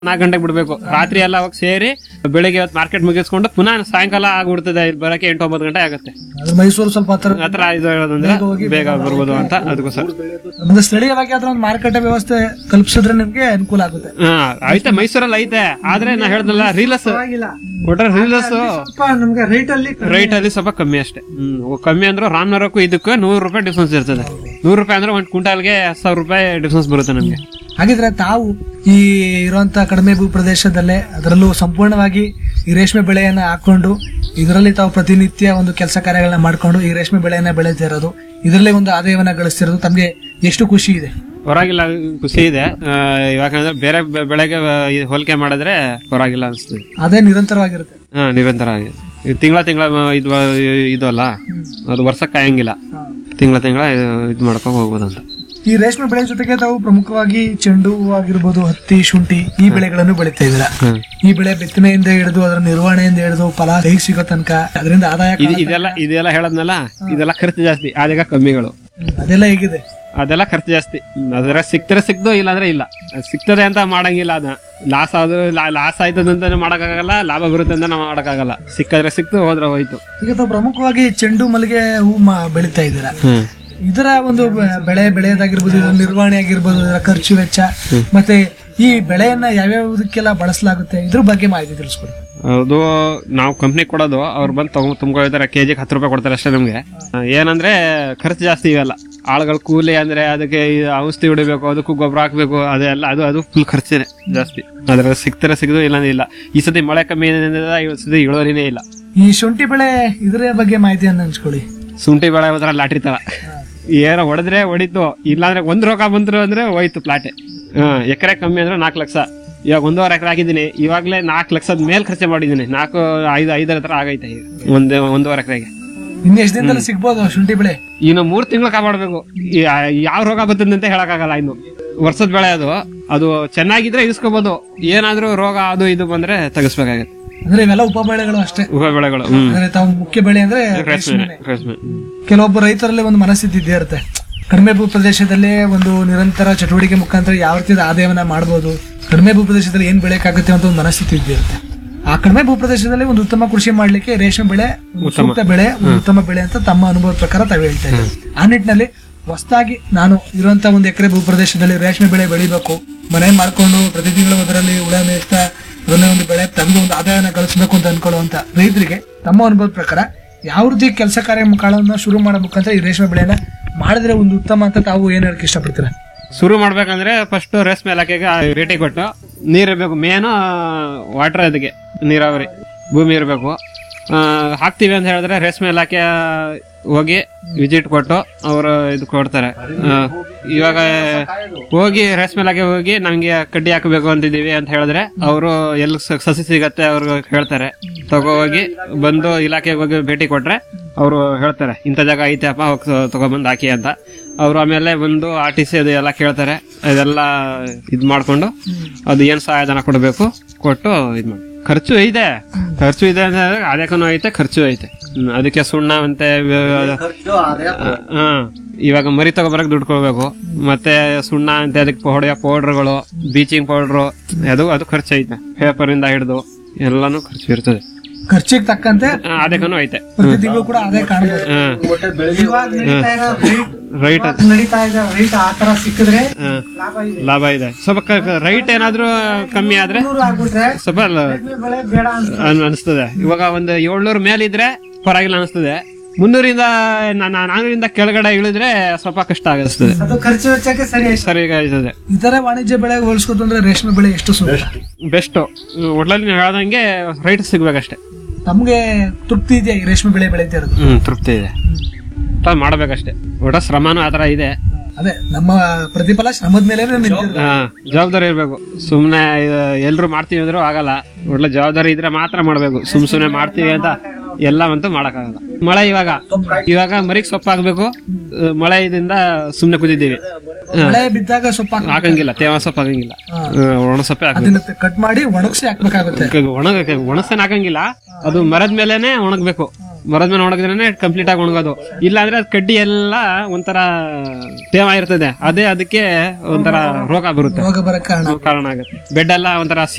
ನಾಲ್ಕು ಗಂಟೆಗೆ ಬಿಡ್ಬೇಕು ರಾತ್ರಿ ಎಲ್ಲ ಹೋಗಿ ಸೇರಿ ಬೆಳಿಗ್ಗೆ ಹೊತ್ತು ಮಾರ್ಕೆಟ್ ಮುಗಿಸ್ಕೊಂಡು ಪುನಃ ಸಾಯಂಕಾಲ ಆಗ್ಬಿಡ್ತದೆ ಇಲ್ಲಿ ಬರಕ್ಕೆ ಎಂಟು ಒಂಬತ್ತು ಗಂಟೆ ಆಗುತ್ತೆ ಅದು ಮೈಸೂರು ಸ್ವಲ್ಪ ಹತ್ರ ಹತ್ರ ಇದು ಹೇಳೋದಂದ್ರೆ ಬೇಗ ಬರ್ಬೋದು ಅಂತ ಅದಕ್ಕೋಸ್ಕರ ಒಂದು ಸ್ಥಳೀಯವಾಗಿ ಅದ್ರ ಒಂದು ಮಾರುಕಟ್ಟೆ ವ್ಯವಸ್ಥೆ ಕಲ್ಪಿಸಿದ್ರೆ ನಿಮ್ಗೆ ಅನುಕೂಲ ಆಗುತ್ತೆ ಹಾ ಐತೆ ಮೈಸೂರಲ್ಲಿ ಐತೆ ಆದ್ರೆ ನಾ ಹೇಳ್ದಲ್ಲ ರೀಲಸ್ ಒಟ್ರೆ ರೀಲಸ್ ಸ್ವಲ್ಪ ನಮ್ಗೆ ರೇಟ್ ಅಲ್ಲಿ ರೈಟ್ ಅಲ್ಲಿ ಸ್ವಲ್ಪ ಕಮ್ಮಿ ಅಷ್ಟೇ ಹ್ಮ್ ಕಮ್ಮಿ ಅಂದ್ರೆ ರಾಮನಗರಕ್ಕೂ ಇದಕ್ಕೂ ನೂರು ರೂಪಾಯಿ ಡಿಫ್ರೆನ್ಸ್ ಇರ್ತದೆ ನೂರು ರೂಪಾಯಿ ಅಂದ್ರೆ ಒಂದು ಕ್ವಿಂಟಾಲ್ಗೆ ಹತ್ತು ಸಾವಿರ ರೂಪಾಯಿ ಡಿಫ್ರೆನ್ಸ್ ಬರುತ್ತೆ ನಮಗೆ ಹಾಗಿದ್ರೆ ತಾವು ಈ ಇರುವಂತ ಕಡಿಮೆ ಭೂ ಪ್ರದೇಶದಲ್ಲೇ ಅದರಲ್ಲೂ ಸಂಪೂರ್ಣವಾಗಿ ಈ ರೇಷ್ಮೆ ಬೆಳೆಯನ್ನ ಹಾಕೊಂಡು ಇದರಲ್ಲಿ ತಾವು ಪ್ರತಿನಿತ್ಯ ಒಂದು ಕೆಲಸ ಕಾರ್ಯಗಳನ್ನ ಮಾಡ್ಕೊಂಡು ಈ ರೇಷ್ಮೆ ಬೆಳೆಯನ್ನ ಬೆಳೀತಾ ಇರೋದು ಇದರಲ್ಲಿ ಒಂದು ಆದಾಯವನ್ನ ಗಳಿಸ್ತಿರೋದು ತಮ್ಗೆ ಎಷ್ಟು ಖುಷಿ ಇದೆ ಪರವಾಗಿಲ್ಲ ಖುಷಿ ಇದೆ ಆ, ಯಾಕಂದ್ರೆ ಬೇರೆ ಬೆ- ಬೆಳೆಗೆ ಆ, ಈ ಹೋಲಿಕೆ ಮಾಡಿದ್ರೆ ಪರವಾಗಿಲ್ಲ ಅನಿಸ್ತದೆ ಅದೇ ನಿರಂತರವಾಗಿರುತ್ತೆ ಹಾ ನಿರಂತರ ಆಗಿ ತಿಂಗಳ ತಿಂಗಳ ಇದು ಇದು ಅಲ್ಲ ಅದು ವರ್ಷಕ್ಕೆ ಕಾಯಂಗಿಲ್ಲ ತಿಂಗಳ ತಿಂಗಳ ಇದು ಮಾಡ್ಕೊಂಡು ಹೋಗ್ಬೋದು ಅಂತ ಈ ರೇಷ್ಮೆ ಬೆಳೆ ಜೊತೆಗೆ ತಾವು ಪ್ರಮುಖವಾಗಿ ಚೆಂಡು ಹೂವು ಆಗಿರ್ಬೋದು ಹತ್ತಿ ಶುಂಠಿ ಈ ಬೆಳೆಗಳನ್ನು ಬೆಳೀತಾ ಇದ್ದೀರಾ ಹ್ಮ್. ಈ ಬೆಳೆ ಬಿತ್ತನೆಯಿಂದ ಹಿಡಿದು ಅದರ ನಿರ್ವಹಣೆಯಿಂದ ಹಿಡಿದು ಫಲ ಹೇಗೆ ಸಿಗೋ ತನಕ ಅದರಿಂದ ಆದಾಯ ಇದು ಇದೆಲ್ಲ ಇದೆಲ್ಲ ಹೇಳದ್ನಲ್ಲ ಇದೆಲ್ಲ ಖರ್ಚು ಜಾಸ್ತಿ ಆದಾಗ ಕಮ್ಮಿಗಳು ಅದೆಲ್ಲ ಹೇಗಿದೆ ಅದೆಲ್ಲ ಖರ್ಚು ಜಾಸ್ತಿ ಅದರ ಸಿಕ್ತರೆ ಸಿಕ್ತು ಇಲ್ಲಾಂದ್ರೆ ಇಲ್ಲ ಅದ್ ಸಿಗ್ತದೆ ಅಂತ ಮಾಡಂಗಿಲ್ಲ ಅದ ಲಾಸ್ ಆದ್ರು ಲಾಸ್ ಆಯ್ತದಂತ ಮಾಡಕ್ಕಾಗಲ್ಲ ಲಾಭ ಬರುತ್ತೆ ಅಂತ ನಾವು ಮಾಡಕ್ಕಾಗಲ್ಲ ಸಿಕ್ಕಿದ್ರೆ ಸಿಕ್ತು ಹೋದ್ರೆ ಹೋಯ್ತು ಈಗ ತಾವು ಪ್ರಮುಖವಾಗಿ ಚೆಂಡು ಮಲ್ಲಿಗೆ ಹೂ ಮ- ಬೆಳೀತಾ ಇದ್ದೀರಾ ಹ್ಮ್ ಇದರ ಒಂದು ಬೆ- ಬೆಳೆ ಬೆಳೆಯೋದಾಗಿರ್ಬೋದು ಇದರ ನಿರ್ವಹಣೆ ಆಗಿರ್ಬೋದು ಇದರ ಖರ್ಚು ವೆಚ್ಚ ಮತ್ತೆ ಈ ಬೆಳೆಯನ್ನ ಯಾವ್ಯಾವುದಕ್ಕೆಲ್ಲ ಬಳಸಲಾಗುತ್ತೆ ಇದ್ರ ಬಗ್ಗೆ ಮಾಹಿತಿ ತಿಳಿಸ್ಕೊಡಿ ಅದು ನಾವು ಕಂಪ್ನಿ ಕೊಡೋದು ಅವ್ರು ಬಂದು ತಗೊಂಡ್ ತುಂಬ್ಕೊಳ್ತಾರೆ ಕೆ ಜಿಗೆ ಹತ್ತು ರೂಪಾಯಿ ಕೊಡ್ತಾರೆ ಅಷ್ಟೇ ನಮಗೆ ಏನಂದ್ರೆ ಖರ್ಚು ಜಾಸ್ತಿ ಇವೆಲ್ಲ ಆಳುಗಳ ಕೂಲಿ ಅಂದ್ರೆ ಅದಕ್ಕೆ ಈ ಔಷಧಿ ಹೊಡಿಬೇಕು ಅದಕ್ಕೂ ಗೊಬ್ಬರ ಹಾಕ್ಬೇಕು ಅದೆಲ್ಲ ಅದು ಅದು ಫುಲ್ ಖರ್ಚಿನೇ ಜಾಸ್ತಿ ಅದ್ರ ಸಿಗ್ತಾರೆ ಸಿಗದು ಇಲ್ಲ ಇಲ್ಲ ಈ ಸತಿ ಮಳೆ ಕಮ್ಮಿ ಇರೋದ್ರಿಂದ ಈ ಸತಿ ಇಳುವರಿನೇ ಇಲ್ಲ ಈ ಶುಂಠಿ ಬೆಳೆ ಇದರ ಬಗ್ಗೆ ಮಾಹಿತಿಯನ್ನು ಹಂಚ್ಕೊಳ್ಳಿ ಶುಂಠಿ ಬೆಳೆ ಹೋದ್ರ ಲಾಟ್ರಿ ತರ ಏನೋ ಹೊಡೆದ್ರೆ ಹೊಡಿತು ಇಲ್ಲಾಂದ್ರೆ ಒಂದ್ ರೋಗ ಬಂದ್ರು ಅಂದ್ರೆ ಹೋಯ್ತು ಪ್ಲಾಟೆ ಎಕರೆ ಕಮ್ಮಿ ಅಂದ್ರೆ ನಾಲ್ಕು ಲಕ್ಷ ಇವಾಗ ಒಂದೂವರೆ ಎಕರೆ ಆಗಿದ್ದೀನಿ ಇವಾಗಲೇ ನಾಲ್ಕು ಲಕ್ಷದ ಮೇಲ್ ಖರ್ಚು ಮಾಡಿದ್ದೀನಿ ನಾಲ್ಕು ಐದು ಐದರ ಹತ್ರ ಆಗೈತೆ ಈಗ ಒಂದೇ ಒಂದೂವರೆ ಎಕರೆಗೆ ಇನ್ನು ಎಷ್ಟು ದಿನದಲ್ಲಿ ಸಿಗ್ಬೋದು ಶುಂಠಿ ಬೆಳೆ ಇನ್ನು ಮೂರ್ ತಿಂಗಳು ಕಾಪಾಡ್ಬೇಕು ಈ- ಯಾವ ರೋಗ ಬರ್ತದೆ ಅಂತ ಹೇಳಕ್ಕಾಗಲ್ಲ ಇನ್ನು ವರ್ಷದ ಬೆಳೆ ಅದು ಅದು ಚೆನ್ನಾಗಿದ್ರೆ ಇಸ್ಕೋಬಹುದು ಏನಾದ್ರೂ ರೋಗ ಅದು ಇದು ಬಂದ್ರೆ ತೆಗಿಸ್ಬೇಕಾಗತ್ತೆ ಅಂದ್ರೆ ಇವೆಲ್ಲ ಉಪ ಬೆಳೆಗಳು ಅಷ್ಟೇ ಉಪ ಬೆಳೆಗಳು ಹ್ಮ್ ಅಂದ್ರೆ ತಾವು ಮುಖ್ಯ ಬೆಳೆ ಅಂದ್ರೆ ರೇಷ್ಮೆ ರೇಷ್ಮೆ ಕೆಲವೊಬ್ಬ ರೈತರಲ್ಲಿ ಒಂದು ಮನಸ್ಥಿತಿ ಇದ್ದೇ ಇರುತ್ತೆ ಕಡಿಮೆ ಭೂ ಪ್ರದೇಶದಲ್ಲೇ ಒಂದು ನಿರಂತರ ಚಟುವಟಿಕೆ ಮುಖಾಂತರ ಯಾವ ರೀತಿ ಆದಾಯವನ್ನ ಮಾಡಬಹುದು ಕಡಿಮೆ ಭೂ ಪ್ರದೇಶದಲ್ಲಿ ಏನ್ ಬೆಳೆಯಕ್ಕಾಗುತ್ತೆ ಅಂತ ಒಂದು ಮನಸ್ಥಿತಿ ಇದ್ದೇ ಇರುತ್ತೆ ಆ ಕಡಿಮೆ ಭೂ ಪ್ರದೇಶದಲ್ಲಿ ಒಂದು ಉತ್ತಮ ಕೃಷಿ ಮಾಡ್ಲಿಕ್ಕೆ ರೇಷ್ಮೆ ಬೆಳೆ ಒಂದು ಸೂಕ್ತ ಬೆಳೆ ಒಂದು ಉತ್ತಮ ಬೆಳೆ ಅಂತ ತಮ್ಮ ಅನುಭವದ ಪ್ರಕಾರ ತಾವು ಹೇಳ್ತಾ ಇದ್ದೀವಿ ಆ ನಿಟ್ಟಿನಲ್ಲಿ ಹೊಸದಾಗಿ ನಾನು ಇರುವಂತ ಒಂದು ಎಕರೆ ಭೂ ಪ್ರದೇಶದಲ್ಲಿ ರೇಷ್ಮೆ ಬೆಳೆ ಬೆಳಿಬೇಕು ಮನೆ ಮಾಡ್ಕೊಂಡು ಪ್ರತಿ ತಿಂಗಳು ಅದರಲ್ಲಿ ಉಳ ಮೇಯ್ತಾ ಅದನ್ನೇ ಒಂದು ಬೆಳೆ ತೆಗೆದು ಒಂದು ಆದಾಯನ ಗಳಿಸಬೇಕು ಅಂತ ಅನ್ಕೊಳ್ಳುವಂತ ರೈತರಿಗೆ ತಮ್ಮ ಅನುಭವದ ಪ್ರಕಾರ ಯಾವ ರೀತಿ ಕೆಲಸ ಕಾರ್ಯಗಳನ್ನ ಶುರು ಮಾಡೋ ಮುಖಾಂತರ ಈ ರೇಷ್ಮೆ ಬೆಳೆನ ಮಾಡಿದ್ರೆ ಒಂದು ಉತ್ತಮ ಅಂತ ತಾವು ಏನ್ ಹೇಳಕ್ ಇಷ್ಟಪಡ್ತೀರಾ ಶುರು ಮಾಡ್ಬೇಕಂದ್ರೆ ಫಸ್ಟ್ ರೇಷ್ಮೆ ಇಲಾಖೆಗೆ ಭೇಟಿ ಕೊಟ್ಟು ನೀರಿರ್ಬೇಕು ಮೇನು ವಾಟರ್ ಅದಕ್ಕೆ ನೀರಾವರಿ ಭೂಮಿ ಇರಬೇಕು ಹಾಕ್ತೀವಿ ಅಂತ ಹೇಳಿದ್ರೆ ರೇಷ್ಮೆ ಇಲಾಖೆ ಹೋಗಿ ವಿಸಿಟ್ ಕೊಟ್ಟು ಅವರು ಇದು ಕೊಡ್ತಾರೆ ಆ, ಇವಾಗ ಹೋಗಿ ರೇಷ್ಮೆ ಇಲಾಖೆ ಹೋಗಿ ನಮ್ಗೆ ಕಡ್ಡಿ ಹಾಕಬೇಕು ಅಂತಿದೀವಿ ಅಂತ ಹೇಳಿದ್ರೆ ಅವರು ಎಲ್ಲಿ ಸ- ಸಸಿ ಸಿಗತ್ತೆ ಅವ್ರು ಹೇಳ್ತಾರೆ ತಗೋ ಹೋಗಿ ಬಂದು ಇಲಾಖೆಗೆ ಹೋಗಿ ಭೇಟಿ ಕೊಟ್ರೆ ಅವರು ಹೇಳ್ತಾರೆ ಇಂಥ ಜಾಗ ಐತೆಪ್ಪ ಹೋಗಿ ತಗೊಬಂದು ಹಾಕಿ ಅಂತ ಅವರು ಆಮೇಲೆ ಬಂದು ಆರ್ ಟಿ ಸಿ ಅದು ಎಲ್ಲ ಕೇಳ್ತಾರೆ ಅದೆಲ್ಲ ಇದ್ ಮಾಡ್ಕೊಂಡು ಅದು ಏನ್ ಸಹಾಯಧನ ಕೊಡಬೇಕು ಕೊಟ್ಟು ಇದ್ ಮಾಡಿ ಖರ್ಚು ಇದೆ ಖರ್ಚು ಇದೆ ಅಂದ್ರೆ ಅದಕ್ಕೂ ಐತೆ ಖರ್ಚು ಐತೆ ಹ್ಮ್, ಅದಕ್ಕೆ ಸುಣ್ಣ ಅಂತೆ ಹಾ ಇವಾಗ ಮರಿ ತಗೋಬರಕ್ ದುಡ್ಡು ಕೊಡ್ಬೇಕು ಮತ್ತೆ ಸುಣ್ಣ ಅಂತೆ ಅದಕ್ಕೆ ಹೊಡೆಯೋ ಪೌಡರ್ಗಳು ಬೀಚಿಂಗ್ ಪೌಡರ್ ಅದು ಅದು ಖರ್ಚು ಐತೆ ಪೇಪರ್ ಇಂದ ಹಿಡಿದು ಎಲ್ಲಾನು ಖರ್ಚು ಇರ್ತದೆ ಖರ್ಚಿಗೆ ತಕ್ಕಂತೆ ಅದಕ್ಕೂ ಐತೆ ಪ್ರತಿ ತಿಂಗಳು ಕೂಡ ಅದೇ ಕಾಣಬಹುದು ಹ್ಮ್ ಇವಾಗ ನಡೀತಾ ಇರೋ rate- ರೈಟ್ ನಡೀತಾ ಇರೋ ರೈಟ್ ಆ ತರ ಸಿಕ್ಕಿದ್ರೆ ಲಾಭ ಇದೆ ಲಾಭ ಇದೆ ಸ್ವಲ್ಪ ರೈಟ್ ಏನಾದ್ರೂ ಕಮ್ಮಿ ಆದ್ರೆ ನೂರು ಆಗ್ಬಿಟ್ರೆ ಸ್ವಲ್ಪ ಲ- ಬೆಳೆ ಬೇಡ ಅಂತ ಅನ್- ಅನಿಸ್ತದೆ ಇವಾಗ ಒಂದು ಏಳ್ನೂರು ಮೇಲಿದ್ರೆ ಪರವಾಗಿಲ್ಲ ಅನಿಸ್ತದೆ ಮುನ್ನೂರಿಂದ ನಾ- ನಾ- ನಾನೂರಿಂದ ಕೆಳಗಡೆ ಇಳಿದ್ರೆ ಸ್ವಲ್ಪ ಕಷ್ಟ ಆಗಿಸ್ತದೆ ಅದು ಖರ್ಚು ವೆಚ್ಚಕ್ಕೆ ಸರಿ ಆಯ್ತು ಸರಿ ಆಯ್ತದೆ ಇತರೆ ವಾಣಿಜ್ಯ ಬೆಳೆ ಹೋಲಿಸ್ಕೊತು ಅಂದ್ರೆ ರೇಷ್ಮೆ ಬೆಳೆ ಎಷ್ಟು ಸೂಕ್ತ ಬೆಸ್ಟ್ ಒಟ್ಲಲ್ಲಿ ನೀವು ಹೇಳ್ದಂಗೆ ರೈಟ್ ಸಿಗ್ಬೇಕಷ್ಟೇ ತಮ್ಗೆ ತೃಪ್ತಿ ಇದೆಯಾ ಈ ರೇಷ್ಮೆ ಬೆಳೆ ಬೆಳೀತಾ ಇರೋದು ಹ್ಮ್ ತೃಪ್ತಿ ಇದೆ ಒಟ್ಟ ಮಾಡ್ಬೇಕಷ್ಟೇ ಒಟ್ಟ ಶ್ರಮನೂ ಆತರ ಇದೆ ಅದೇ ನಮ್ಮ ಪ್ರತಿಫಲ ಶ್ರಮದ ಮೇಲೆ ನಿಂತಿರೋದು ಹಾ ಜವಾಬ್ದಾರಿ ಇರ್ಬೇಕು ಸುಮ್ನೆ ಎಲ್ರು ಮಾಡ್ತೀವಿ ಅಂದ್ರೂ ಆಗಲ್ಲ ಒಳ್ಳೆ ಜವಾಬ್ದಾರಿ ಇದ್ರೆ ಮಾತ್ರ ಮಾಡ್ಬೇಕು ಸುಮ್ ಸುಮ್ನೆ ಮಾಡ್ತೀವಿ ಅಂತ ಎಲ್ಲವಂತೂ ಮಾಡಕ್ಕಾಗಲ್ಲ ಮಳೆ ಇವಾಗ ಇವಾಗ ಮರಿಗ್ ಸೊಪ್ಪಾಗ್ಬೇಕು ಅಹ್, ಮಳೆ ಇದರಿಂದ ಸುಮ್ನೆ ಕುದಿದ್ದೀವಿ ಹಾ, ಮಳೆ ಬಿದ್ದಾಗ ಸ್ವಲ್ಪ ಹಾಕಂಗಿಲ್ಲ ತೇವ ಸೊಪ್ಪು ಹಾಕಂಗಿಲ್ಲ ಅಹ್, ಒಣ ಸೊಪ್ಪೆ ಹಾಕಬೇಕು ಅದನ್ನ ಕಟ್ ಮಾಡಿ ಒಣಗಿಸಿ ಹಾಕ್ಬೇಕಾಗುತ್ತೆ ಒಣಗ ಒಣಸನ್ ಹಾಕಂಗಿಲ್ಲ ಅದು ಮರದ ಮೇಲೆನೆ ಒಣಗ್ಬೇಕು ಮರದ ಮೇಲೆ ಒಣಗಿದ್ರೆ ಕಂಪ್ಲೀಟ್ ಆಗಿ ಒಣಗೋದು ಇಲ್ಲ ಅಂದ್ರೆ ಅದ್ ಕಡ್ಡಿ ಎಲ್ಲ ಒಂಥರ ತೇವ ಇರ್ತದೆ ಅದೇ ಅದಕ್ಕೆ ಒಂಥರ ರೋಗ ಬರುತ್ತೆ ರೋಗ ಬರಕ್ಕೆ ಕಾರಣ ಕಾರಣ ಆಗುತ್ತೆ ಬೆಡ್ ಎಲ್ಲ ಒಂಥರ